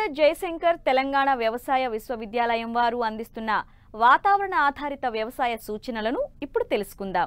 professor Jayashankar Telangana వ్యవసాయ విశ్వవిద్యాలయం వారు అందిస్తున్న వాతావరణ ఆధారిత వ్యవసాయ సూచనలను ఇప్పుడు తెలుసుకుందాం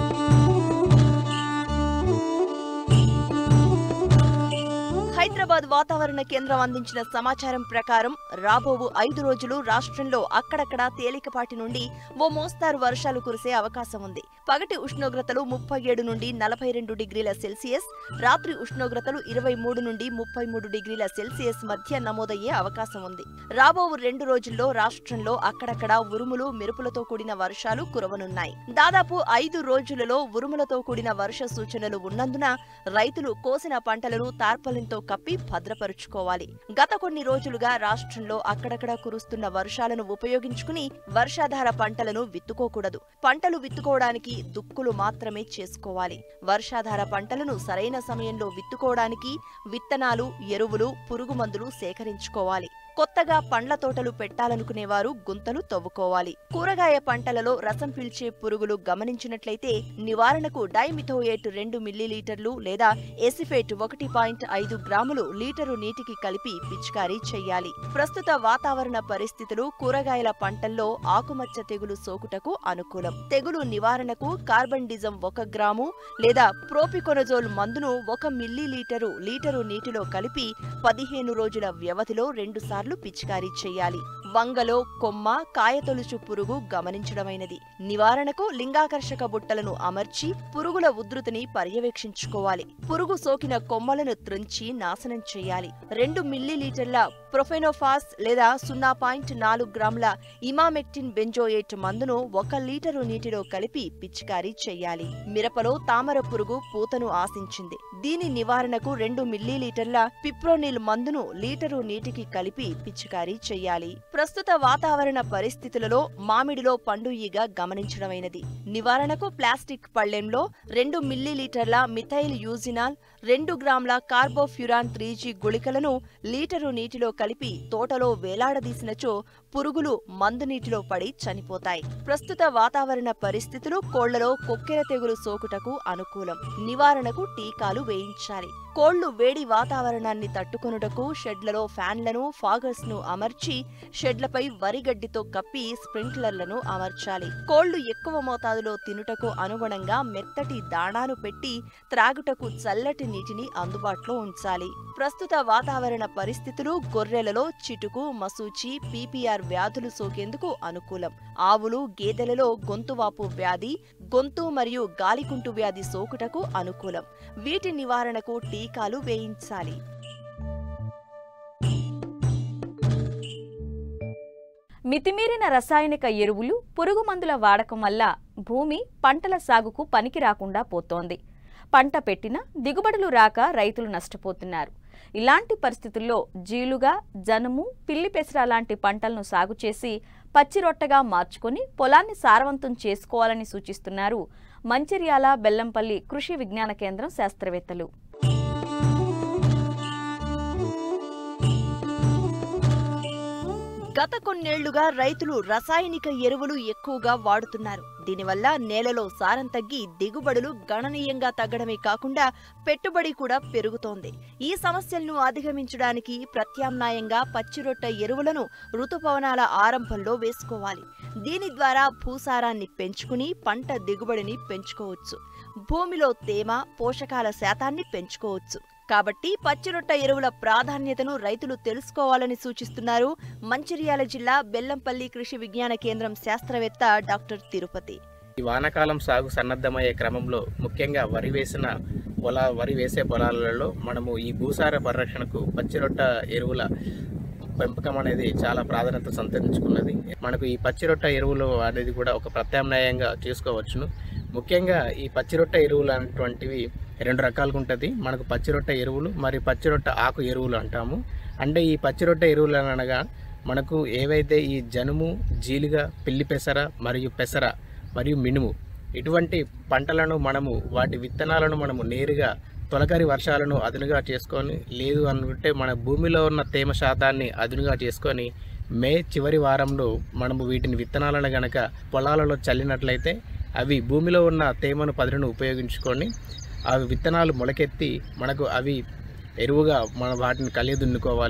హైదరాబాద్ వాతావరణ కేంద్రం అందించిన సమాచారం ప్రకారం రాబోవు ఐదు రోజులు రాష్ట్రంలో అక్కడక్కడ తేలికపాటి నుండి ఓ మోస్తారు వర్షాలు కురిసే అవకాశం ఉంది పగటి ఉష్ణోగ్రతలు ముప్పై ఏడు నుండి నలభై రెండు డిగ్రీల సెల్సియస్ రాత్రి ఉష్ణోగ్రతలు ఇరవై మూడు నుండి ముప్పై మూడు డిగ్రీల సెల్సియస్ మధ్య నమోదయ్యే అవకాశం ఉంది రాబోవు రెండు రోజుల్లో రాష్ట్రంలో అక్కడక్కడ ఉరుములు మెరుపులతో కూడిన వర్షాలు కురవనున్నాయి దాదాపు ఐదు రోజులలో ఉరుములతో కూడిన వర్ష సూచనలు ఉన్నందున రైతులు కోసిన పంటలను తార్పలింతో కప్పి భద్రపరుచుకోవాలి గత కొన్ని రోజులుగా రాష్ట్రంలో అక్కడక్కడ కురుస్తున్న వర్షాలను ఉపయోగించుకుని వర్షాధార పంటలను విత్తుకోకూడదు పంటలు విత్తుకోవడానికి దుక్కులు మాత్రమే చేసుకోవాలి వర్షాధార పంటలను సరైన సమయంలో విత్తుకోవడానికి విత్తనాలు ఎరువులు పురుగు మందులు సేకరించుకోవాలి కొత్తగా పండ్ల తోటలు పెట్టాలనుకునేవారు గుంతలు తవ్వుకోవాలి కూరగాయ పంటలలో రసం పీల్చే పురుగులు గమనించినట్లయితే నివారణకు డైమిథోయేట్ రెండు మిల్లీలీటర్లు లేదా ఎసిఫేట్ ఒకటి పాయింట్ ఐదు గ్రాములు లీటరు నీటికి కలిపి పిచికారీ చేయాలి ప్రస్తుత వాతావరణ పరిస్థితులు కూరగాయల పంటల్లో ఆకుమచ్చ తెగులు సోకుటకు అనుకూలం తెగులు నివారణకు కార్బన్ డిజం ఒక గ్రాము లేదా ప్రోపికొనజోల్ మందును ఒక మిల్లీలీటరు లీటరు నీటిలో కలిపి పదిహేను రోజుల వ్యవధిలో రెండుసార్లు పిచికారీ చేయాలి వంగలో కొమ్మ కాయతొలుచు పురుగు గమనించడమైనది నివారణకు లింగాకర్షక బుట్టలను అమర్చి పురుగుల ఉధృతిని పర్యవేక్షించుకోవాలి పురుగు సోకిన కొమ్మలను త్రుంచి నాశనం చేయాలి రెండు మిల్లీలీటర్ల ప్రొఫెనోఫాస్ లేదా సున్నా పాయింట్ నాలుగు గ్రాముల ఇమామెక్టిన్ బెంజోయేట్ మందును ఒక లీటరు నీటిలో కలిపి పిచికారీ చేయాలి మిరపలో తామర పురుగు పూతను ఆశించింది దీని నివారణకు రెండు మిల్లీలీటర్ల పిప్రోనిల్ మందును లీటరు నీటికి కలిపి పిచికారీ చేయాలి ప్రస్తుత వాతావరణ పరిస్థితులలో మామిడిలో పండు ఈగ గమనించడమైనది నివారణకు ప్లాస్టిక్ పళ్ళెంలో రెండు మిల్లీలీటర్ల మిథైల్ యూజినాల్ రెండు గ్రాముల కార్బోఫ్యురాన్ త్రీ జీ గుళికలను లీటరు నీటిలో కలిపి తోటలో వేలాడదీసినచో పురుగులు మందు నీటిలో పడి చనిపోతాయి ప్రస్తుత వాతావరణ పరిస్థితులు కోళ్లలో కొక్కెర తెగులు సోకుటకు అనుకూలం నివారణకు టీకాలు వేయించాలి కోళ్లు వేడి వాతావరణాన్ని తట్టుకొనుటకు షెడ్లలో ఫ్యాన్లను ఫాగర్స్ ను అమర్చి షెడ్లపై వరిగడ్డితో కప్పి స్ప్రింక్లర్లను అమర్చాలి కోళ్లు ఎక్కువ మోతాదులో తినుటకు అనుగుణంగా మెత్తటి దాణాను పెట్టి త్రాగుటకు చల్లటి నీటిని అందుబాటులో ఉంచాలి ప్రస్తుత వాతావరణ పరిస్థితులు గొర్రెలలో చిటుకు మసూచి పీపీఆర్ వ్యాధులు సోకేందుకు అనుకూలం ఆవులు గేదెలలో గొంతువాపు వ్యాధి గొంతు మరియు గాలికుంటు వ్యాధి సోకుటకు అనుకూలం వీటి నివారణకు టీకాలు వేయించాలి మితిమీరిన రసాయనిక ఎరువులు పురుగు మందుల వాడకం వల్ల భూమి పంటల సాగుకు పనికి రాకుండా పోతోంది పంట పెట్టినా దిగుబడులు రాక రైతులు నష్టపోతున్నారు ఇలాంటి పరిస్థితుల్లో జీలుగా జనుము పిల్లి పెసర లాంటి పంటలను సాగు చేసి పచ్చి రొట్టగా మార్చుకొని పొలాన్ని సారవంతం చేసుకోవాలని సూచిస్తున్నారు మంచిర్యాల బెల్లంపల్లి కృషి విజ్ఞాన కేంద్రం శాస్త్రవేత్తలు గత కొన్నేళ్లుగా రైతులు రసాయనిక ఎరువులు ఎక్కువగా వాడుతున్నారు దీనివల్ల నేలలో సారం తగ్గి దిగుబడులు గణనీయంగా తగ్గడమే కాకుండా పెట్టుబడి కూడా పెరుగుతోంది ఈ సమస్యలను అధిగమించడానికి ప్రత్యామ్నాయంగా పచ్చిరొట్ట ఎరువులను ఋతుపవనాల ఆరంభంలో వేసుకోవాలి దీని ద్వారా భూసారాన్ని పెంచుకుని పంట దిగుబడిని పెంచుకోవచ్చు భూమిలో తేమ పోషకాల శాతాన్ని పెంచుకోవచ్చు కాబట్టి పచ్చిరొట్ట ఎరువుల ప్రాధాన్యతను రైతులు తెలుసుకోవాలని సూచిస్తున్నారు మంచిర్యాల జిల్లా బెల్లంపల్లి కృషి విజ్ఞాన కేంద్రం శాస్త్రవేత్త డాక్టర్ తిరుపతి ఈ వానాకాలం సాగు సన్నద్ధమయ్యే క్రమంలో ముఖ్యంగా వరి వేసిన పొలా వరి వేసే పొలాలలో మనము ఈ భూసార పరిరక్షణకు పచ్చిరొట్ట ఎరువుల పెంపకం అనేది చాలా ప్రాధాన్యత సంతరించుకున్నది మనకు ఈ పచ్చిరొట్ట ఎరువులు అనేది కూడా ఒక ప్రత్యామ్నాయంగా చేసుకోవచ్చును ముఖ్యంగా ఈ పచ్చిరొట్ట ఎరువులు అనేటువంటివి రెండు రకాలుగా ఉంటుంది మనకు పచ్చిరొట్ట ఎరువులు మరియు పచ్చిరొట్ట ఆకు ఎరువులు అంటాము అంటే ఈ పచ్చిరొట్ట ఎరువులు అనగా మనకు ఏవైతే ఈ జనుము జీలుగా పిల్లి పెసర మరియు పెసర మరియు మినుము ఇటువంటి పంటలను మనము వాటి విత్తనాలను మనము నేరుగా తొలకరి వర్షాలను అదునుగా చేసుకొని లేదు అనుకుంటే మన భూమిలో ఉన్న తేమ శాతాన్ని అదునుగా చేసుకొని మే చివరి వారంలో మనము వీటిని విత్తనాలను గనక పొలాలలో చల్లినట్లయితే అవి భూమిలో ఉన్న తేమను పదులను ఉపయోగించుకొని అవి విత్తనాలు మొలకెత్తి మనకు అవి ఎరువుగా మన వాటిని కలిగి దున్నుకోవాలి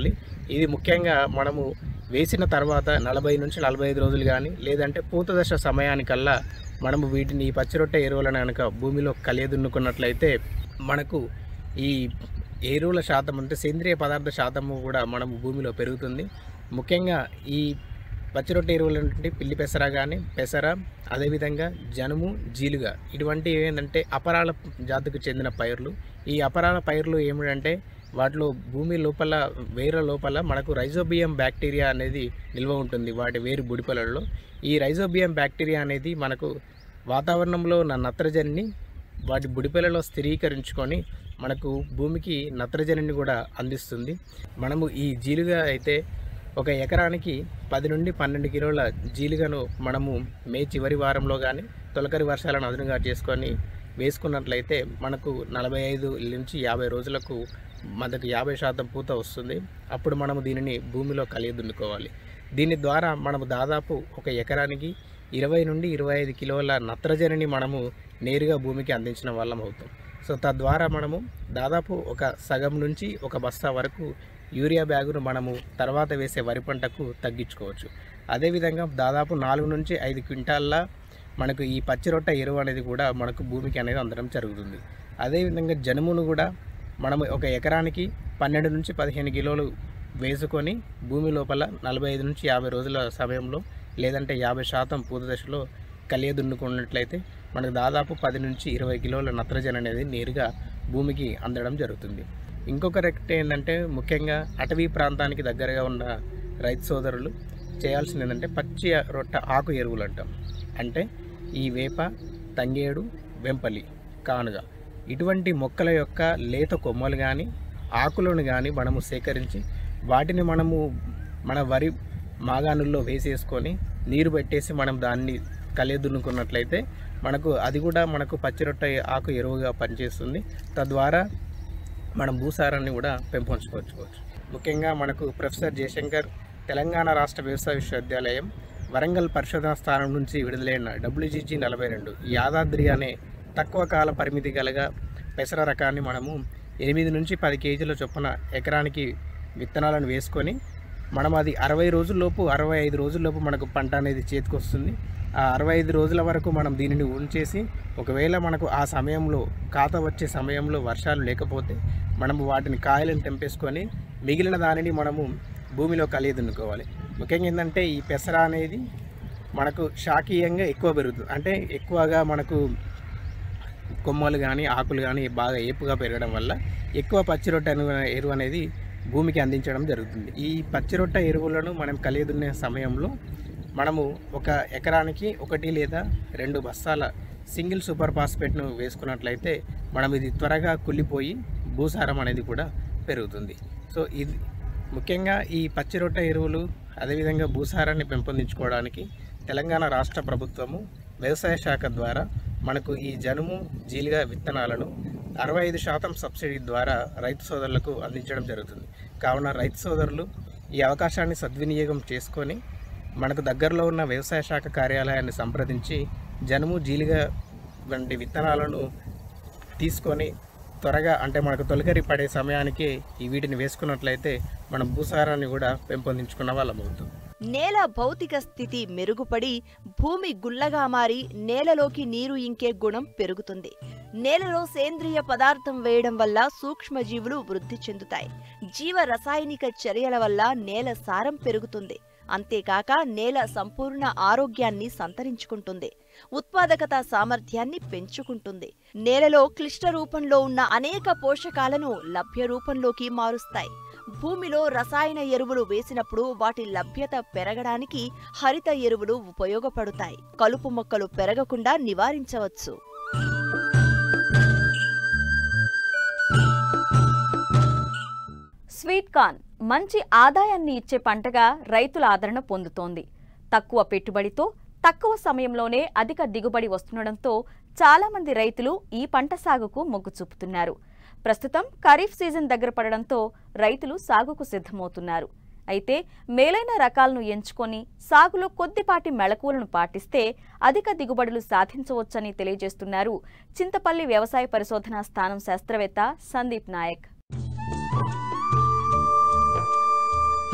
ఇది ముఖ్యంగా మనము వేసిన తర్వాత నలభై నుంచి నలభై ఐదు రోజులు కానీ లేదంటే పూత దశ సమయానికల్లా మనము వీటిని ఈ పచ్చిరొట్టె ఎరువులను కనుక భూమిలో కలియదున్నుకున్నట్లయితే మనకు ఈ ఎరువుల శాతం అంటే సేంద్రియ పదార్థ శాతము కూడా మనము భూమిలో పెరుగుతుంది ముఖ్యంగా ఈ పచ్చిరొట్టె ఎరువులు అంటే పిల్లి పెసర కానీ పెసర అదేవిధంగా జనుము జీలుగ ఇటువంటి ఏంటంటే అపరాల జాతికి చెందిన పైర్లు ఈ అపరాల పైర్లు ఏమిటంటే వాటిలో భూమి లోపల వేరు లోపల మనకు రైజోబియం బ్యాక్టీరియా అనేది నిల్వ ఉంటుంది వాటి వేరు బుడిపలలో ఈ రైజోబియం బ్యాక్టీరియా అనేది మనకు వాతావరణంలో ఉన్న నత్రజనిని వాటి బుడిపెలలో స్థిరీకరించుకొని మనకు భూమికి నత్రజనిని కూడా అందిస్తుంది మనము ఈ జీలుగా అయితే ఒక ఎకరానికి పది నుండి పన్నెండు కిలోల జీలుగను మనము మే చివరి వారంలో కానీ తొలకరి వర్షాలను అదునుగా చేసుకొని వేసుకున్నట్లయితే మనకు నలభై ఐదు నుంచి యాభై రోజులకు మనకు యాభై శాతం పూత వస్తుంది అప్పుడు మనము దీనిని భూమిలో కలిగి దున్నుకోవాలి దీని ద్వారా మనము దాదాపు ఒక ఎకరానికి ఇరవై నుండి ఇరవై ఐదు కిలోల నత్రజనిని మనము నేరుగా భూమికి అందించిన వాళ్ళం అవుతాం సో తద్వారా మనము దాదాపు ఒక సగం నుంచి ఒక బస్తా వరకు యూరియా బ్యాగును మనము తర్వాత వేసే వరి పంటకు తగ్గించుకోవచ్చు అదేవిధంగా దాదాపు నాలుగు నుంచి ఐదు క్వింటాల్ల మనకు ఈ పచ్చిరొట్ట ఎరువు అనేది కూడా మనకు భూమికి అనేది అందడం జరుగుతుంది అదేవిధంగా జనుమును కూడా మనము ఒక ఎకరానికి పన్నెండు నుంచి పదిహేను కిలోలు వేసుకొని భూమి లోపల నలభై ఐదు నుంచి యాభై రోజుల సమయంలో లేదంటే యాభై శాతం పూత దశలో కలియ దున్నుకున్నట్లయితే మనకు దాదాపు పది నుంచి ఇరవై కిలోల నత్రజని అనేది నేరుగా భూమికి అందడం జరుగుతుంది ఇంకొక రెక్ట్ ఏంటంటే ముఖ్యంగా అటవీ ప్రాంతానికి దగ్గరగా ఉన్న రైతు సోదరులు చేయాల్సింది ఏంటంటే పచ్చి రొట్ట ఆకు ఎరువులు అంటాం అంటే ఈ వేప తంగేడు వెంపలి కానుగ ఇటువంటి మొక్కల యొక్క లేత కొమ్మలు కానీ ఆకులను కానీ మనము సేకరించి వాటిని మనము మన వరి మాగాణుల్లో వేసేసుకొని నీరు పెట్టేసి మనం దాన్ని కలియదున్నుకున్నట్లయితే మనకు అది కూడా మనకు పచ్చిరొట్ట ఆకు ఎరువుగా పనిచేస్తుంది తద్వారా మనం భూసారాన్ని కూడా పెంపొంచుకోవచ్చు ముఖ్యంగా మనకు ప్రొఫెసర్ జయశంకర్ తెలంగాణ రాష్ట్ర వ్యవసాయ విశ్వవిద్యాలయం వరంగల్ పరిశోధనా స్థానం నుంచి విడుదలైన డబ్ల్యూజీజీ నలభై రెండు యాదాద్రి అనే తక్కువ కాల పరిమితి గలగా పెసర రకాన్ని మనము ఎనిమిది నుంచి పది కేజీల చొప్పున ఎకరానికి విత్తనాలను వేసుకొని మనం అది అరవై రోజుల్లోపు అరవై ఐదు రోజుల్లోపు మనకు పంట అనేది చేతికి వస్తుంది ఆ అరవై ఐదు రోజుల వరకు మనం దీనిని ఉంచేసి ఒకవేళ మనకు ఆ సమయంలో ఖాత వచ్చే సమయంలో వర్షాలు లేకపోతే మనము వాటిని కాయలను తెంపేసుకొని మిగిలిన దానిని మనము భూమిలో కలిగి దున్నుకోవాలి ముఖ్యంగా ఏంటంటే ఈ పెసర అనేది మనకు శాఖీయంగా ఎక్కువ పెరుగుతుంది అంటే ఎక్కువగా మనకు కొమ్మలు కానీ ఆకులు కానీ బాగా ఏపుగా పెరగడం వల్ల ఎక్కువ పచ్చిరొట్ట అను- ఎరువు అనేది భూమికి అందించడం జరుగుతుంది ఈ పచ్చిరొట్ట ఎరువులను మనం కలియదున్నే సమయంలో మనము ఒక ఎకరానికి ఒకటి లేదా రెండు బస్తాల సింగిల్ సూపర్ ఫాస్ఫేట్ను వేసుకున్నట్లయితే మనం ఇది త్వరగా కుళ్ళిపోయి భూసారం అనేది కూడా పెరుగుతుంది సో ఇది ముఖ్యంగా ఈ పచ్చిరొట్ట ఎరువులు అదేవిధంగా భూసారాన్ని పెంపొందించుకోవడానికి తెలంగాణ రాష్ట్ర ప్రభుత్వము వ్యవసాయ శాఖ ద్వారా మనకు ఈ జనుము జీలిగా విత్తనాలను అరవై ఐదు శాతం సబ్సిడీ ద్వారా రైతు సోదరులకు అందించడం జరుగుతుంది కావున రైతు సోదరులు ఈ అవకాశాన్ని సద్వినియోగం చేసుకొని మనకు దగ్గరలో ఉన్న వ్యవసాయ శాఖ కార్యాలయాన్ని సంప్రదించి జనుము జీలిగా వంటి విత్తనాలను తీసుకొని త్వరగా అంటే మనకు తొలకరి పడే సమయానికి ఈ వీటిని వేసుకున్నట్లయితే మనం భూసారాన్ని కూడా పెంపొందించుకున్న వాళ్ళం అవుతాం నేల భౌతిక స్థితి మెరుగుపడి భూమి గుల్లగా మారి నేలలోకి నీరు ఇంకే గుణం పెరుగుతుంది నేలలో సేంద్రియ పదార్థం వేయడం వల్ల సూక్ష్మజీవులు వృద్ధి చెందుతాయి జీవ రసాయనిక చర్యల వల్ల నేల సారం పెరుగుతుంది అంతేకాక నేల సంపూర్ణ ఆరోగ్యాన్ని సంతరించుకుంటుంది ఉత్పాదకత సామర్థ్యాన్ని పెంచుకుంటుంది నేలలో క్లిష్ట రూపంలో ఉన్న అనేక పోషకాలను లభ్య రూపంలోకి మారుస్తాయి భూమిలో రసాయన ఎరువులు వేసినప్పుడు వాటి లభ్యత పెరగడానికి హరిత ఎరువులు ఉపయోగపడతాయి కలుపు మొక్కలు పెరగకుండా నివారించవచ్చు స్వీట్ కార్న్ మంచి ఆదాయాన్ని ఇచ్చే పంటగా రైతుల ఆదరణ పొందుతోంది తక్కువ పెట్టుబడితో తక్కువ సమయంలోనే అధిక దిగుబడి వస్తుండటంతో చాలా మంది రైతులు ఈ పంట సాగుకు మొగ్గు చూపుతున్నారు ప్రస్తుతం ఖరీఫ్ సీజన్ దగ్గర పడడంతో రైతులు సాగుకు సిద్ధమవుతున్నారు అయితే మేలైన రకాలను ఎంచుకొని సాగులో కొద్దిపాటి మెళకువలను పాటిస్తే అధిక దిగుబడులు సాధించవచ్చని తెలియజేస్తున్నారు చింతపల్లి వ్యవసాయ పరిశోధనా స్థానం శాస్త్రవేత్త సందీప్ నాయక్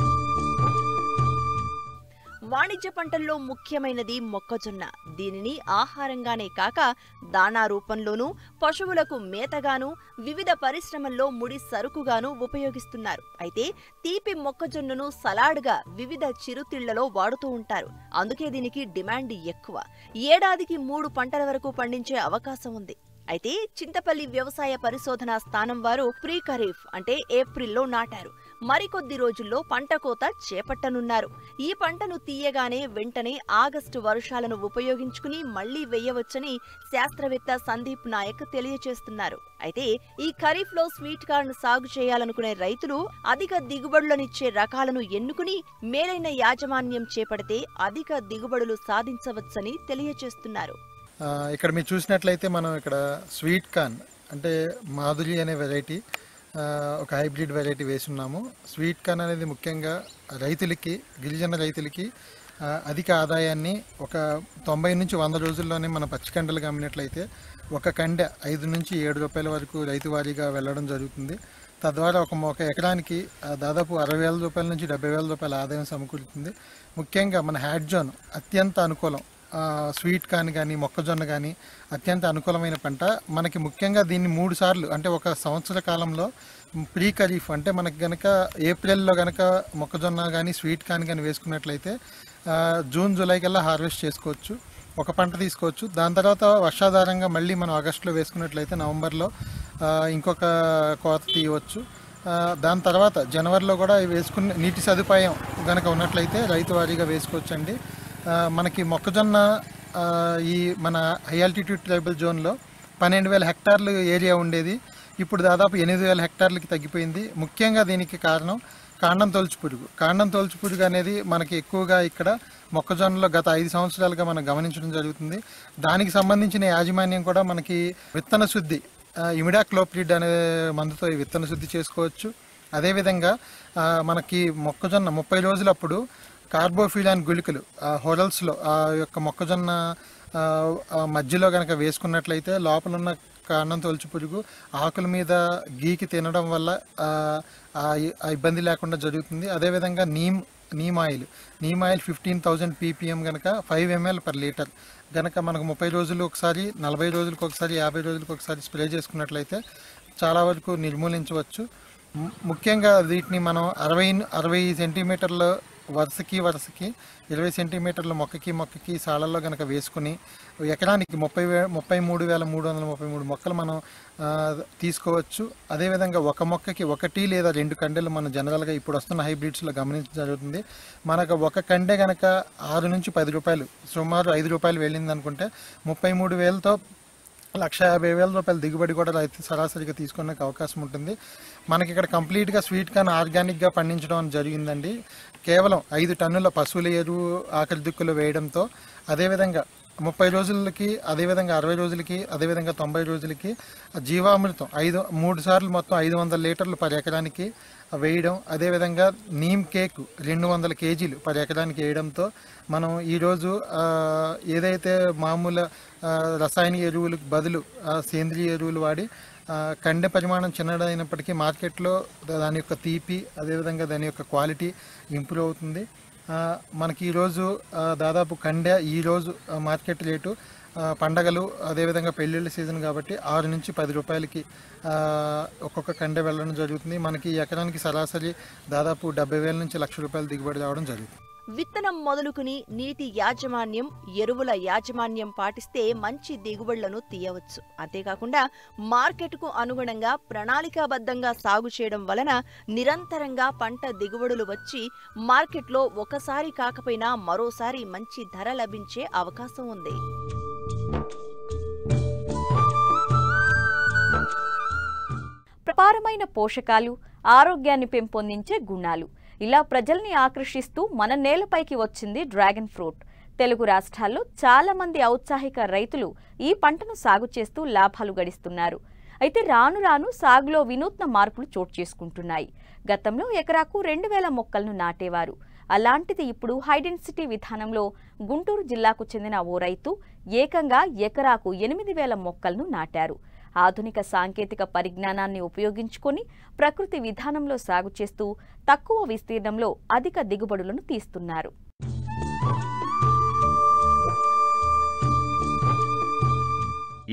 వాణిజ్య పంటల్లో ముఖ్యమైనది మొక్కజొన్న దీనిని ఆహారంగానే కాక దాణా రూపంలోనూ పశువులకు మేతగాను వివిధ పరిశ్రమల్లో ముడి సరుకుగాను ఉపయోగిస్తున్నారు అయితే తీపి మొక్కజొన్నను సలాడ్గా వివిధ చిరుతిళ్లలో వాడుతూ ఉంటారు అందుకే దీనికి డిమాండ్ ఎక్కువ ఏడాదికి మూడు పంటల వరకు పండించే అవకాశం ఉంది అయితే చింతపల్లి వ్యవసాయ పరిశోధనా స్థానం వారు ప్రీ ఖరీఫ్ అంటే ఏప్రిల్లో నాటారు మరికొద్ది రోజుల్లో పంట కోత చేపట్టనున్నారు ఈ పంటను తీయగానే వెంటనే ఆగస్టు వర్షాలను ఉపయోగించుకుని మళ్లీ వేయవచ్చని శాస్త్రవేత్త సందీప్ నాయక్ తెలియజేస్తున్నారు అయితే ఈ ఖరీఫ్ లో స్వీట్ కార్న్ సాగు చేయాలనుకునే రైతులు అధిక దిగుబడులనిచ్చే రకాలను ఎన్నుకుని మేలైన యాజమాన్యం చేపడితే అధిక దిగుబడులు సాధించవచ్చని తెలియజేస్తున్నారు ఆ, ఇక్కడ మీరు చూసినట్లయితే మనం ఇక్కడ స్వీట్ కార్న్ అంటే మాధురి అనే వెరైటీ ఆ, ఒక హైబ్రిడ్ వెరైటీ వేసున్నాము స్వీట్ కార్న్ అనేది ముఖ్యంగా రైతులకి గిరిజన రైతులకి ఆ, అధిక ఆదాయాన్ని ఒక తొంభై నుంచి వంద రోజుల్లోనే మన పచ్చికండలు గమనినట్లయితే ఒక కండె ఐదు నుంచి ఏడు రూపాయల వరకు రైతు వారీగా వెళ్ళడం జరుగుతుంది తద్వారా ఒక ఒక ఎకరానికి ఆ, దాదాపు అరవై వేల రూపాయల నుంచి డెబ్బై వేల రూపాయల ఆదాయం సమకూరుతుంది ముఖ్యంగా మన హ్యాడ్ జోన్ అత్యంత అనుకూలం ఆ, స్వీట్ కార్న్ కానీ మొక్కజొన్న కానీ అత్యంత అనుకూలమైన పంట మనకి ముఖ్యంగా దీన్ని మూడు సార్లు అంటే ఒక సంవత్సర కాలంలో ప్రీ ఖరీఫ్ అంటే మనకి గనక ఏప్రిల్లో గనక మొక్కజొన్న కానీ స్వీట్ కార్న్ కానీ వేసుకున్నట్లయితే ఆ, జూన్ జూలై కల్లా హార్వెస్ట్ చేసుకోవచ్చు ఒక పంట తీసుకోవచ్చు దాని తర్వాత వర్షాధారంగా మళ్ళీ మనం ఆగస్టులో వేసుకున్నట్లయితే నవంబర్లో ఆ, ఇంకొక కోత తీయవచ్చు ఆ, దాని తర్వాత జనవరిలో కూడా ఇవి వేసుకునే నీటి సదుపాయం కనుక ఉన్నట్లయితే రైతు వారీగా వేసుకోవచ్చండి ఆ, మనకి మొక్కజొన్న ఆ, ఈ మన హై ఆల్టిట్యూడ్ ట్రైబల్ జోన్లో పన్నెండు వేల హెక్టార్లు ఏరియా ఉండేది ఇప్పుడు దాదాపు ఎనిమిది వేల హెక్టార్లకి తగ్గిపోయింది ముఖ్యంగా దీనికి కారణం కాండం తొలుచు పురుగు కాండం తొలుచు పురుగు అనేది మనకి ఎక్కువగా ఇక్కడ మొక్కజొన్నలో గత ఐదు సంవత్సరాలుగా మనం గమనించడం జరుగుతుంది దానికి సంబంధించిన యాజమాన్యం కూడా మనకి విత్తన శుద్ధి ఇమిడాక్లోప్రిడ్ అనే మందుతో ఈ విత్తన శుద్ధి చేసుకోవచ్చు అదేవిధంగా ఆ, మనకి మొక్కజొన్న ముప్పై రోజులప్పుడు కార్బోఫిలాన్ గుళికలు ఆ హోరల్స్లో ఆ యొక్క మొక్కజొన్న ఆ, ఆ మధ్యలో కనుక వేసుకున్నట్లయితే లోపల ఉన్న కాండం తొలుచు పురుగు ఆకుల మీద గీకి తినడం వల్ల ఆ, ఆ ఇ- ఆ ఇబ్బంది లేకుండా జరుగుతుంది అదేవిధంగా neem neem oil neem oil fifteen thousand PPM కనుక ఫైవ్ ఎంఎల్ పర్ లీటర్ గనక మనకు ముప్పై రోజులు ఒకసారి నలభై రోజులకు ఒకసారి యాభై రోజులకు ఒకసారి స్ప్రే చేసుకున్నట్లయితే చాలా వరకు నిర్మూలించవచ్చు ము- ముఖ్యంగా వీటిని మనం అరవై అరవై సెంటీమీటర్ల వరుసకి వరుసకి ఇరవై సెంటీమీటర్ల మొక్కకి మొక్కకి సాళ్ళల్లో కనుక వేసుకుని ఎకరానికి ముప్పై వే ముప్పై మూడు వేల మూడు వందల ముప్పై మూడు మొక్కలు మనం ఆ, తీసుకోవచ్చు అదేవిధంగా ఒక మొక్కకి ఒకటి లేదా రెండు కండెలు మనం జనరల్గా ఇప్పుడు వస్తున్న హైబ్రిడ్స్లో గమనించడం జరుగుతుంది మనకు ఒక కండె కనుక ఆరు నుంచి పది రూపాయలు సుమారు ఐదు రూపాయలు వెళ్ళింది అనుకుంటే ముప్పై మూడు వేలతో లక్ష యాభై వేల రూపాయల దిగుబడి కూడా రైతు సరాసరిగా తీసుకునే అవకాశం ఉంటుంది మనకి ఇక్కడ కంప్లీట్గా స్వీట్ కార్న్ ఆర్గానిక్గా పండించడం అని జరిగిందండి కేవలం ఐదు టన్నుల పశువుల ఎరువు ఆఖరి దిక్కులు వేయడంతో అదేవిధంగా ముప్పై రోజులకి అదేవిధంగా అరవై రోజులకి అదేవిధంగా తొంభై రోజులకి జీవామృతం ఐదు మూడు సార్లు మొత్తం ఐదు వందల లీటర్లు పర్ ఎకరానికి వేయడం అదేవిధంగా నీమ్ కేక్ రెండు వందల కేజీలు పర్ ఎకరానికి వేయడంతో మనం ఈరోజు ఆ, ఏదైతే మామూలు ఆ, రసాయనిక ఎరువులకు బదులు ఆ, సేంద్రియ ఎరువులు వాడి ఆ, కండె పరిమాణం చిన్నదైనప్పటికీ మార్కెట్లో దాని యొక్క తీపి అదేవిధంగా దాని యొక్క క్వాలిటీ ఇంప్రూవ్ అవుతుంది ఆ, మనకి ఈరోజు ఆ, దాదాపు కండె ఈరోజు ఆ, మార్కెట్ రేటు ఆ, పండగలు అదేవిధంగా పెళ్ళిళ్ళ సీజన్ కాబట్టి ఆరు నుంచి పది రూపాయలకి ఆ, ఒక్కొక్క కండె వెళ్ళడం జరుగుతుంది మనకి ఈ ఎకరానికి సరాసరి దాదాపు డెబ్బై వేల నుంచి లక్ష రూపాయలు దిగుబడి రావడం జరుగుతుంది విత్తనం మొదలుకుని నీటి యాజమాన్యం ఎరువుల యాజమాన్యం పాటిస్తే మంచి దిగుబడులను తీయవచ్చు అంతేకాకుండా మార్కెట్కు అనుగుణంగా ప్రణాళికాబద్ధంగా సాగు చేయడం వలన నిరంతరంగా పంట దిగుబడులు వచ్చి మార్కెట్లో ఒకసారి కాకపోయినా మరోసారి మంచి ధర లభించే అవకాశం ఉంది ప్రపారమైన పోషకాలు ఆరోగ్యాన్ని పెంపొందించే గుణాలు ఇలా ప్రజల్ని ఆకర్షిస్తూ మన నేలపైకి వచ్చింది డ్రాగన్ ఫ్రూట్ తెలుగు రాష్ట్రాల్లో చాలా మంది ఔత్సాహిక రైతులు ఈ పంటను సాగు చేస్తూ లాభాలు గడిస్తున్నారు అయితే రాను రాను సాగులో వినూత్న మార్పులు చోటు చేసుకుంటున్నాయి గతంలో ఎకరాకు రెండు వేల మొక్కలను నాటేవారు అలాంటిది ఇప్పుడు హైడెన్సిటీ విధానంలో గుంటూరు జిల్లాకు చెందిన ఓ రైతు ఏకంగా ఎకరాకు ఎనిమిది వేల మొక్కలను నాటారు ఆధునిక సాంకేతిక పరిజ్ఞానాన్ని ఉపయోగించుకొని ప్రకృతి విధానంలో సాగు చేస్తూ తక్కువ విస్తీర్ణంలో అధిక దిగుబడులను తీస్తున్నారు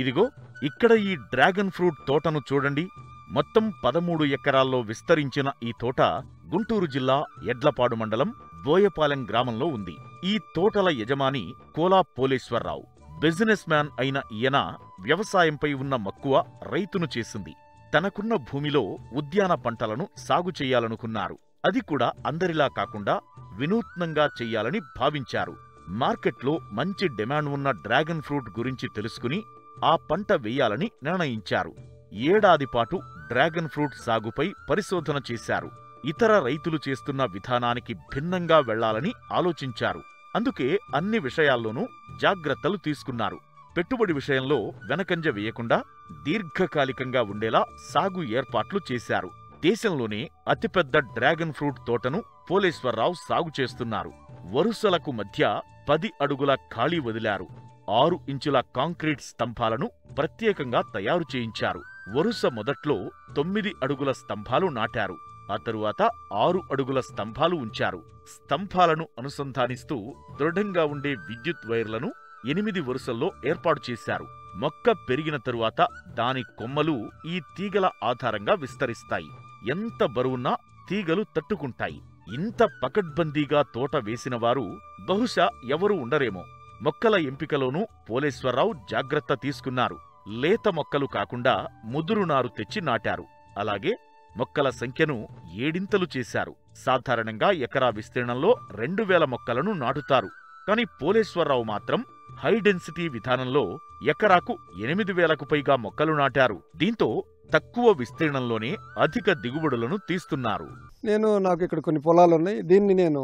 ఇదిగో ఇక్కడ ఈ డ్రాగన్ ఫ్రూట్ తోటను చూడండి మొత్తం పదమూడు ఎకరాల్లో విస్తరించిన ఈ తోట గుంటూరు జిల్లా ఎడ్లపాడు మండలం బోయపాలెం గ్రామంలో ఉంది ఈ తోటల యజమాని కోలా పోలేశ్వరరావు బిజినెస్ మ్యాన్ అయిన ఈయన వ్యవసాయంపై ఉన్న మక్కువ రైతును చేసింది తనకున్న భూమిలో ఉద్యాన పంటలను సాగు చేయాలనుకున్నారు అది కూడా అందరిలా కాకుండా వినూత్నంగా చెయ్యాలని భావించారు మార్కెట్లో మంచి డిమాండ్ ఉన్న డ్రాగన్ ఫ్రూట్ గురించి తెలుసుకుని ఆ పంట వేయాలని నిర్ణయించారు ఏడాది పాటు డ్రాగన్ ఫ్రూట్ సాగుపై పరిశోధన చేశారు ఇతర రైతులు చేస్తున్న విధానానికి భిన్నంగా వెళ్లాలని ఆలోచించారు అందుకే అన్ని విషయాల్లోనూ జాగ్రత్తలు తీసుకున్నారు పెట్టుబడి విషయంలో వెనకంజ వేయకుండా దీర్ఘకాలికంగా ఉండేలా సాగు ఏర్పాట్లు చేశారు దేశంలోనే అతిపెద్ద డ్రాగన్ ఫ్రూట్ తోటను పోలేశ్వరరావు సాగు చేస్తున్నారు వరుసలకు మధ్య పది అడుగుల ఖాళీ వదిలారు ఆరు ఇంచుల కాంక్రీట్ స్తంభాలను ప్రత్యేకంగా తయారు చేయించారు వరుస మొదట్లో తొమ్మిది అడుగుల స్తంభాలు నాటారు ఆ తరువాత ఆరు అడుగుల స్తంభాలు ఉంచారు స్తంభాలను అనుసంధానిస్తూ దృఢంగా ఉండే విద్యుత్ వైర్లను ఎనిమిది వరుసల్లో ఏర్పాటు చేశారు మొక్క పెరిగిన తరువాత దాని కొమ్మలు ఈ తీగల ఆధారంగా విస్తరిస్తాయి ఎంత బరువున్నా తీగలు తట్టుకుంటాయి ఇంత పకడ్బందీగా తోట వేసినవారు బహుశా ఎవరూ ఉండరేమో మొక్కల ఎంపికలోనూ పోలేశ్వరరావు జాగ్రత్త తీసుకున్నారు లేత మొక్కలు కాకుండా ముదురు నారు తెచ్చి నాటారు అలాగే మొక్కల సంఖ్యను ఏడింతలు చేశారు సాధారణంగా ఎకరా విస్తీర్ణంలో రెండు వేల మొక్కలను నాటుతారు కాని పోలేశ్వరరావు మాత్రం హై డెన్సిటీ విధానంలో ఎకరాకు ఎనిమిది వేలకు పైగా మొక్కలు నాటారు దీంతో తక్కువ విస్తీర్ణంలోనే అధిక దిగుబడులను తీస్తున్నారు నేను నాకు ఇక్కడ కొన్ని పొలాలు ఉన్నాయి దీన్ని నేను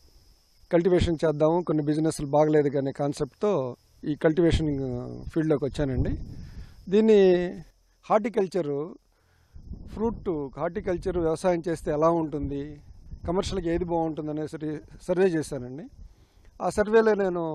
కల్టివేషన్ చేద్దాము కొన్ని బిజినెస్లు బాగలేదు కానీ కాన్సెప్ట్తో ఈ కల్టివేషన్ ఫీల్డ్లోకి వచ్చానండి దీన్ని హార్టికల్చరు ఫ్రూట్ హార్టికల్చర్ వ్యవసాయం చేస్తే ఎలా ఉంటుంది కమర్షియల్గా ఏది బాగుంటుంది అనేసి సర్వే చేశానండి ఆ సర్వేలో నేను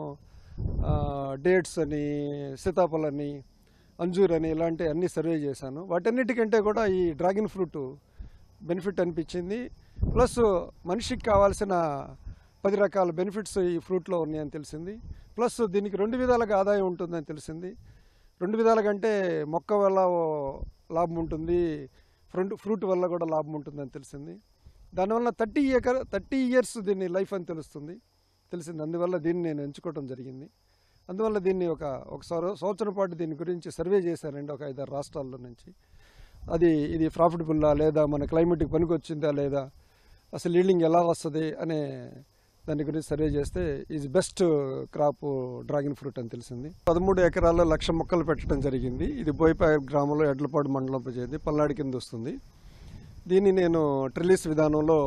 డేట్స్ అని సీతాఫలని అంజూర్ అని ఇలాంటి అన్ని సర్వే చేశాను వాటన్నిటికంటే కూడా ఈ డ్రాగన్ ఫ్రూట్ బెనిఫిట్ అనిపించింది ప్లస్ మనిషికి కావాల్సిన పది రకాల బెనిఫిట్స్ ఈ ఫ్రూట్లో ఉన్నాయని తెలిసింది ప్లస్ దీనికి రెండు విధాలుగా ఆదాయం ఉంటుందని తెలిసింది రెండు విధాలుగా అంటే మొక్క వల్ల ఓ లాభం ఉంటుంది ఫ్రంట్ ఫ్రూట్ వల్ల కూడా లాభం ఉంటుందని తెలిసింది దానివల్ల థర్టీ ఇయర్ థర్టీ ఇయర్స్ దీన్ని లైఫ్ అని తెలుస్తుంది తెలిసింది అందువల్ల దీన్ని నేను ఎంచుకోవడం జరిగింది అందువల్ల దీన్ని ఒక ఒక సంవ- సంవత్సరం పాటు దీని గురించి సర్వే చేశానండి ఒక ఐదారు రాష్ట్రాల్లో నుంచి అది ఇది ప్రాఫిటబుల్లా లేదా మన క్లైమేట్కి పనికొచ్చిందా లేదా అసలు ఈల్డింగ్ ఎలా వస్తుంది అనే దాని గురించి సర్వే చేస్తే is best crop dragon fruit అని తెలిసింది పదమూడు ఎకరాల్లో లక్ష మొక్కలు పెట్టడం జరిగింది ఇది బోయపాయ గ్రామంలో ఎడ్లపాడు మండలం చేరింది పల్నాడు కింద వస్తుంది దీన్ని నేను ట్రిల్లిస్ విధానంలో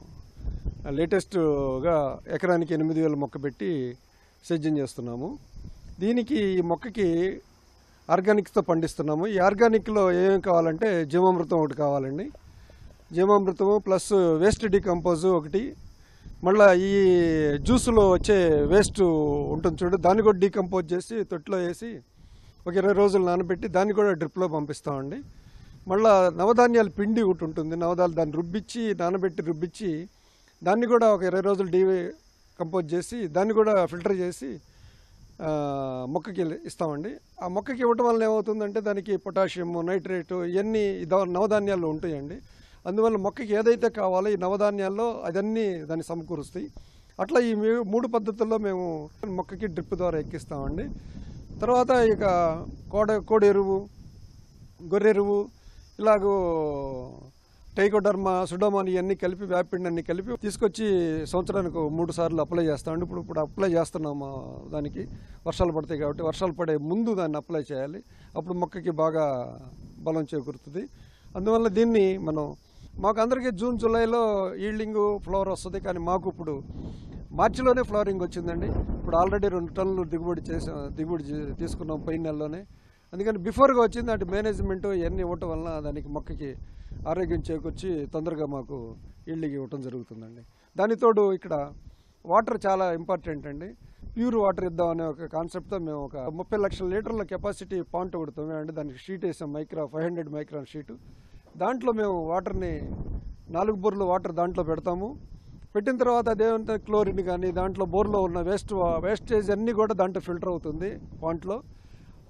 లేటెస్ట్గా ఎకరానికి ఎనిమిది వేల మొక్క పెట్టి సేద్యం చేస్తున్నాము దీనికి ఈ మొక్కకి ఆర్గానిక్స్తో పండిస్తున్నాము ఈ ఆర్గానిక్లో ఏమేమి కావాలంటే జీవామృతం ఒకటి కావాలండి జీవామృతము ప్లస్ వేస్ట్ డికంపోజ్ ఒకటి మళ్ళీ ఈ జ్యూస్లో వచ్చే వేస్ట్ ఉంటుంది చూడు దాన్ని కూడా డీకంపోజ్ చేసి తొట్టులో వేసి ఒక ఇరవై రోజులు నానబెట్టి దాన్ని కూడా డ్రిప్లో పంపిస్తామండి మళ్ళా నవధాన్యాల పిండి ఒకటి ఉంటుంది నవధాన్యాలు దాన్ని రుబ్బిచ్చి నానబెట్టి రుబ్బిచ్చి దాన్ని కూడా ఒక ఇరవై రోజులు డీ కంపోజ్ చేసి దాన్ని కూడా ఫిల్టర్ చేసి ఆ, మొక్కకి ఇస్తామండి ఆ మొక్కకి ఇవ్వటం వల్ల ఏమవుతుందంటే దానికి పొటాషియం నైట్రేటు ఇవన్నీ ద- నవధాన్యాల్లో ఉంటాయండి అందువల్ల మొక్కకి ఏదైతే కావాలో ఈ నవధాన్యాల్లో అదన్నీ దాన్ని సమకూరుస్తాయి అట్లా ఈ మీ- మూడు పద్ధతుల్లో మేము మొక్కకి డ్రిప్ ద్వారా ఎక్కిస్తామండి తర్వాత ఇక కోడ కోడి ఎరువు గొర్రె ఎరువు ఇలాగూ టైకోడర్మా సుడోమాన్ ఇవన్నీ కలిపి వ్యాపిండి అన్ని కలిపి తీసుకొచ్చి సంవత్సరానికి మూడు సార్లు అప్లై చేస్తామండి ఇప్పుడు ఇప్పుడు అప్లై చేస్తున్నాము దానికి వర్షాలు పడతాయి కాబట్టి వర్షాలు పడే ముందు దాన్ని అప్లై చేయాలి అప్పుడు మొక్కకి బాగా బలం చేకూరుతుంది అందువల్ల దీన్ని మనం మాకు అందరికీ జూన్ జూలైలో ఈల్డింగ్ ఫ్లవర్ వస్తుంది కానీ మాకు ఇప్పుడు మార్చిలోనే ఫ్లవరింగ్ వచ్చిందండి ఇప్పుడు ఆల్రెడీ రెండు టన్నులు దిగుబడి చేసాం దిగుబడి చే- తీసుకున్నాం పోయిన నెలలోనే అందుకని బిఫోర్గా వచ్చింది అంటే మేనేజ్మెంట్ ఇవన్నీ ఇవ్వటం వలన దానికి మొక్కకి ఆరోగ్యం చేకూర్చి తొందరగా మాకు ఈల్డింగ్ ఇవ్వటం జరుగుతుందండి దానితోడు ఇక్కడ వాటర్ చాలా ఇంపార్టెంట్ అండి ప్యూర్ వాటర్ ఇద్దాం అనే ఒక కాన్సెప్ట్తో మేము ఒక ముప్పై లక్షల లీటర్ల కెపాసిటీ పాంట్ ఒకటి తవ్వామండి దానికి షీట్ వేసాం మైక్రా ఫైవ్ హండ్రెడ్ మైక్రాన్ షీటు దాంట్లో మేము వాటర్ని నాలుగు బోర్లు వాటర్ దాంట్లో పెడతాము పెట్టిన తర్వాత అదేమంటే క్లోరిన్ కానీ దాంట్లో బోర్లో ఉన్న వేస్ట్ వేస్టేజ్ అన్నీ కూడా దాంట్లో ఫిల్టర్ అవుతుంది పాంట్లో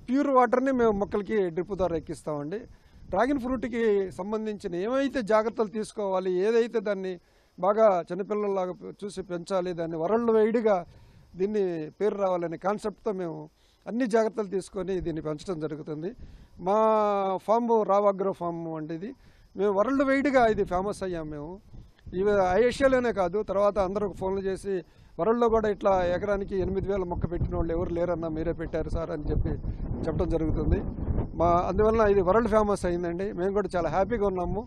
ప్యూర్ వాటర్ని మేము మొక్కలకి డ్రిప్ ద్వారా ఎక్కిస్తామండి డ్రాగన్ ఫ్రూట్కి సంబంధించిన ఏమైతే జాగ్రత్తలు తీసుకోవాలి ఏదైతే దాన్ని బాగా చిన్నపిల్లల్లాగా చూసి పెంచాలి దాన్ని వరల్డ్ వైడ్గా దీన్ని పేరు రావాలనే కాన్సెప్ట్తో మేము అన్ని జాగ్రత్తలు తీసుకొని దీన్ని పెంచడం జరుగుతుంది మా ఫామ్ రావాగ్రో ఫామ్ అంటే ఇది మేము వరల్డ్ వైడ్గా ఇది ఫేమస్ అయ్యాం మేము ఇవి ఏషియాలోనే కాదు తర్వాత అందరూ ఫోన్లు చేసి వరల్డ్లో కూడా ఇట్లా ఎకరానికి ఎనిమిది వేల మొక్క పెట్టిన వాళ్ళు ఎవరు లేరన్నా మీరే పెట్టారు సార్ అని చెప్పి చెప్పడం జరుగుతుంది మా అందువలన ఇది వరల్డ్ ఫేమస్ అయిందండి మేము కూడా చాలా హ్యాపీగా ఉన్నాము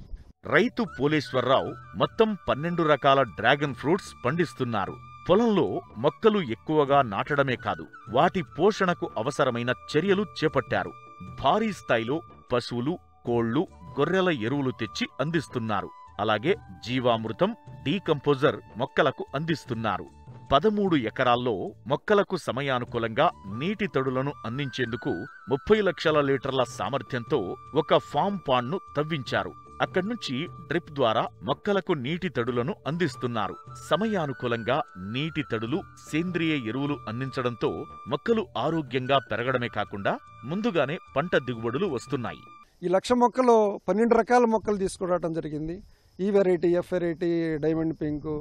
రైతు పోలేశ్వరరావు మొత్తం పన్నెండు రకాల డ్రాగన్ ఫ్రూట్స్ పండిస్తున్నారు పొలంలో మొక్కలు ఎక్కువగా నాటడమే కాదు వాటి పోషణకు అవసరమైన చర్యలు చేపట్టారు భారీ స్థాయిలో పశువులు కోళ్లు గొర్రెల ఎరువులు తెచ్చి అందిస్తున్నారు అలాగే జీవామృతం డీకంపోజర్ మొక్కలకు అందిస్తున్నారు పదమూడు ఎకరాల్లో మొక్కలకు సమయానుకూలంగా నీటి తడులను అందించేందుకు ముప్పై లక్షల లీటర్ల సామర్థ్యంతో ఒక ఫామ్ పాండ్ను తవ్వించారు అక్కడి నుంచి డ్రిప్ ద్వారా మొక్కలకు నీటి తడులను అందిస్తున్నారు సమయానుకూలంగా నీటి తడులు సేంద్రియ ఎరువులు అందించడంతో మొక్కలు ఆరోగ్యంగా పెరగడమే కాకుండా ముందుగానే పంట దిగుబడులు వస్తున్నాయి ఈ లక్ష మొక్కలు పన్నెండు రకాల మొక్కలు తీసుకురావడం జరిగింది ఈ variety F variety diamond pink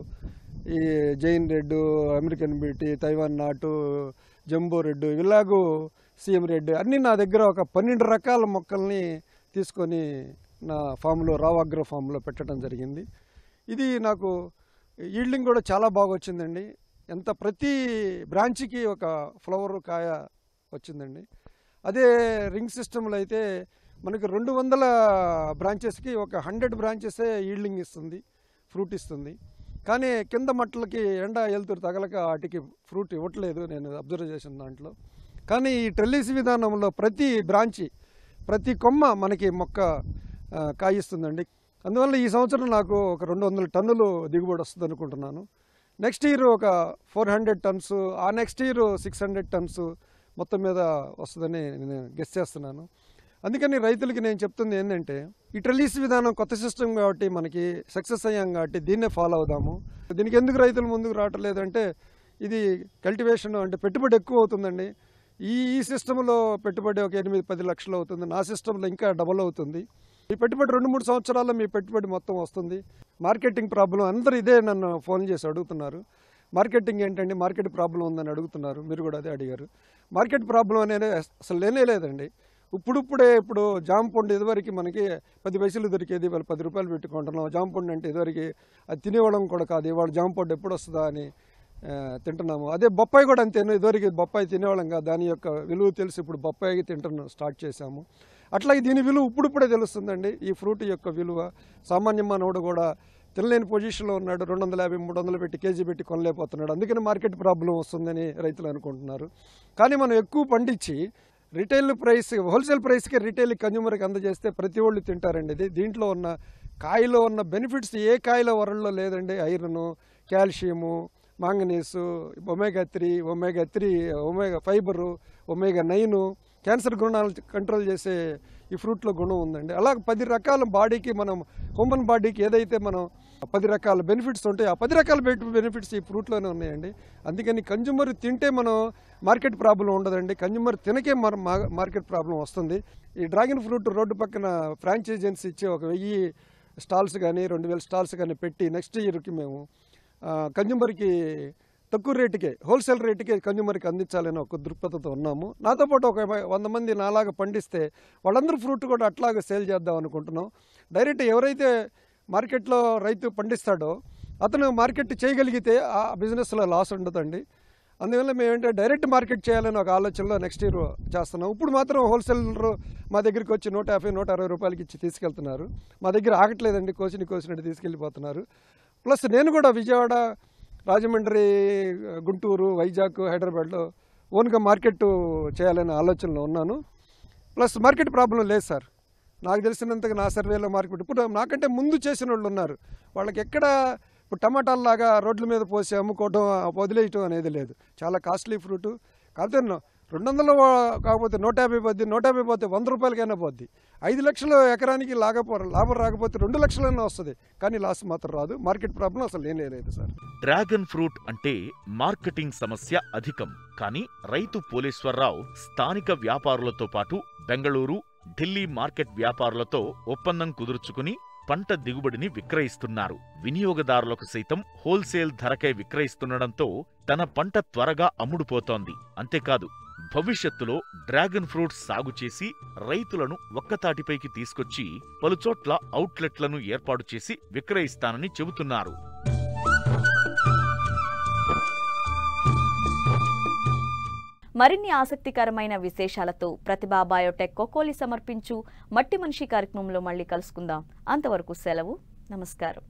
ఈ Jain red American beauty Taiwan నాటు జంబో రెడ్ ఇలాగూ సీఎం రెడ్ అన్నీ నా దగ్గర ఒక పన్నెండు రకాల మొక్కల్ని తీసుకొని నా ఫామ్లో రావాగ్రో ఫామ్లో పెట్టడం జరిగింది ఇది నాకు ఈల్డింగ్ కూడా చాలా బాగా వచ్చిందండి ఎంత ప్రతి బ్రాంచ్కి ఒక ఫ్లవర్ కాయ వచ్చిందండి అదే రింగ్ సిస్టంలో అయితే మనకి రెండు వందల బ్రాంచెస్కి ఒక హండ్రెడ్ బ్రాంచెసే ఈల్డింగ్ ఇస్తుంది ఫ్రూట్ ఇస్తుంది కానీ కింద మట్టలకి ఎండ వెళ్తురు తగలక వాటికి ఫ్రూట్ ఇవ్వట్లేదు నేను అబ్జర్వ్ చేసిన దాంట్లో కానీ ఈ ట్రెల్లిస్ విధానంలో ప్రతి బ్రాంచి ప్రతి కొమ్మ మనకి మొక్క ఆ, కాయిస్తుందండి అందువల్ల ఈ సంవత్సరం నాకు ఒక రెండు వందల టన్నులు దిగుబడి వస్తుంది అనుకుంటున్నాను నెక్స్ట్ ఇయర్ ఒక ఫోర్ హండ్రెడ్ టన్స్ ఆ next year six hundred tons మొత్తం మీద వస్తుందని నేను గెస్ చేస్తున్నాను అందుకని రైతులకి నేను చెప్తుంది ఏంటంటే ఈ ట్రెలీస్ విధానం కొత్త సిస్టమ్ కాబట్టి మనకి సక్సెస్ అయ్యాం కాబట్టి దీన్నే ఫాలో అవుదాము దీనికి ఎందుకు రైతులు ముందుకు రావట్లేదంటే ఇది కల్టివేషన్ అంటే పెట్టుబడి ఎక్కువ అవుతుందండి ఈ ఈ సిస్టంలో పెట్టుబడి ఒక ఎనిమిది పది లక్షలు అవుతుంది నా సిస్టంలో ఇంకా డబల్ అవుతుంది ఈ పెట్టుబడి రెండు మూడు సంవత్సరాల్లో మీ పెట్టుబడి మొత్తం వస్తుంది మార్కెటింగ్ ప్రాబ్లం అందరూ ఇదే నన్ను ఫోన్ చేసి అడుగుతున్నారు మార్కెటింగ్ ఏంటండి మార్కెట్ ప్రాబ్లం ఉందని అడుగుతున్నారు మీరు కూడా అదే అడిగారు మార్కెట్ ప్రాబ్లం అనేది అసలు లేనే లేదండి ఇప్పుడిప్పుడే ఇప్పుడు జామ పండు ఇదివరకు మనకి పది పైసలు దొరికేది వాళ్ళు పది రూపాయలు పెట్టుకుంటున్నాం జామ పండు అంటే ఇదివరకు అది తినేవాళ్ళం కూడా కాదు ఇవాళ జామ పండు ఎప్పుడు వస్తుందా అని ఆ, తింటున్నాము అదే బొప్పాయి కూడా అంతేను ఇదివరకు బొప్పాయి తినేవాళ్ళం కాదు దాని యొక్క విలువ తెలిసి ఇప్పుడు బొప్పాయి తింటున్నాం స్టార్ట్ చేశాము అట్లాగే దీని విలువ ఇప్పుడిప్పుడే తెలుస్తుందండి ఈ ఫ్రూట్ యొక్క విలువ సామాన్య మానవుడు కూడా తినలేని పొజిషన్లో ఉన్నాడు రెండు వందల యాభై మూడు వందలు పెట్టి కేజీ పెట్టి కొనలేకపోతున్నాడు అందుకని మార్కెట్ ప్రాబ్లం వస్తుందని రైతులు అనుకుంటున్నారు కానీ మనం ఎక్కువ పండించి రిటైల్ ప్రైస్ హోల్సేల్ ప్రైస్కి రిటైల్ కన్జ్యూమర్కి అందజేస్తే ప్రతి ఒళ్ళు తింటారండి ఇది దీంట్లో ఉన్న కాయలో ఉన్న బెనిఫిట్స్ ఏ కాయల వరల్లో లేదండి iron calcium manganese omega three omega three omega fibre omega nine cancer గుణాలు కంట్రోల్ చేసే ఈ ఫ్రూట్లో గుణం ఉందండి అలా పది రకాల బాడీకి మనం హ్యూమన్ బాడీకి ఏదైతే మనం పది రకాల బెనిఫిట్స్ ఉంటాయి ఆ పది రకాల బెనిఫిట్స్ ఈ ఫ్రూట్లోనే ఉన్నాయండి అందుకని కన్జ్యూమర్ తింటే మనం మార్కెట్ ప్రాబ్లం ఉండదండి కన్జ్యూమర్ తినకే మన మా- మార్కెట్ ప్రాబ్లం వస్తుంది ఈ డ్రాగన్ ఫ్రూట్ రోడ్డు పక్కన ఫ్రాంచైజెన్స్ ఇచ్చి ఒక వెయ్యి స్టాల్స్ కానీ రెండు వేల స్టాల్స్ కానీ పెట్టి నెక్స్ట్ ఇయర్కి మేము ఆ, కన్జ్యూమర్కి తక్కువ రేటుకే హోల్సేల్ రేటుకే కన్జ్యూమర్కి అందించాలని ఒక దృక్పథంతో ఉన్నాము నాతో పాటు ఒక వంద మంది నాలాగా పండిస్తే వాళ్ళందరూ ఫ్రూట్ కూడా అట్లాగే సేల్ చేద్దాం అనుకుంటున్నాం డైరెక్ట్ ఎవరైతే మార్కెట్లో రైతు పండిస్తాడో అతను మార్కెట్ చేయగలిగితే ఆ బిజినెస్లో లాస్ ఉండదండి అందువల్ల మేము ఏంటంటే డైరెక్ట్ మార్కెట్ చేయాలని ఒక ఆలోచనలో నెక్స్ట్ ఇయర్ చేస్తున్నాం ఇప్పుడు మాత్రం హోల్సేలర్ మా దగ్గరికి వచ్చి నూట యాభై నూట అరవై రూపాయలకి ఇచ్చి తీసుకెళ్తున్నారు మా దగ్గర ఆగట్లేదండి కోసిని కోసినట్టు తీసుకెళ్ళిపోతున్నారు ప్లస్ నేను కూడా విజయవాడ రాజమండ్రి గుంటూరు వైజాగ్ హైదరాబాద్లో ఓన్గా మార్కెట్ చేయాలనే ఆలోచనలో ఉన్నాను ప్లస్ మార్కెట్ ప్రాబ్లం లేదు సార్ నాకు తెలిసినంతగా నా సర్వేలో మార్కెట్ ఇప్పుడు నాకంటే ముందు చేసిన వాళ్ళు ఉన్నారు వాళ్ళకి ఎక్కడ ఇప్పుడు టమాటాల్లాగా రోడ్ల మీద పోసి అమ్ముకోవడం వదిలేయటం అనేది లేదు చాలా కాస్ట్లీ ఫ్రూట్ కాకపోతే రెండు వందలు కాకపోతే నూట యాభై పోద్ది నూట యాభై పోతే వంద రూపాయలకైనా పోద్ది ఐదు లక్షల ఎకరానికి లాగపో లాభం రాకపోతే రెండు లక్షలన్నా వస్తుంది కానీ లాస్ మాత్రం రాదు మార్కెట్ ప్రాబ్లం అసలు లేనే లేదు సార్ డ్రాగన్ ఫ్రూట్ అంటే మార్కెటింగ్ సమస్య అధికం కానీ రైతు పోలేశ్వరరావు స్థానిక వ్యాపారులతో పాటు బెంగళూరు ఢిల్లీ మార్కెట్ వ్యాపారులతో ఒప్పందం కుదుర్చుకుని పంట దిగుబడిని విక్రయిస్తున్నారు వినియోగదారులకు సైతం హోల్సేల్ ధరకే విక్రయిస్తుండటంతో తన పంట త్వరగా అమ్ముడుపోతోంది అంతేకాదు భవిష్యత్తులో డ్రాగన్ ఫ్రూట్ సాగు చేసి రైతులను ఒక్కతాటిపైకి తీసుకొచ్చి పలుచోట్ల అవుట్లెట్లను ఏర్పాటు చేసి విక్రయిస్తానని చెబుతున్నారు మరిన్ని ఆసక్తికరమైన విశేషాలతో ప్రతిభా బయోటెక్ కోకోలి సమర్పించు మట్టి మనిషి కార్యక్రమంలో మళ్ళీ కలుసుకుందాం అంతవరకు సెలవు నమస్కారం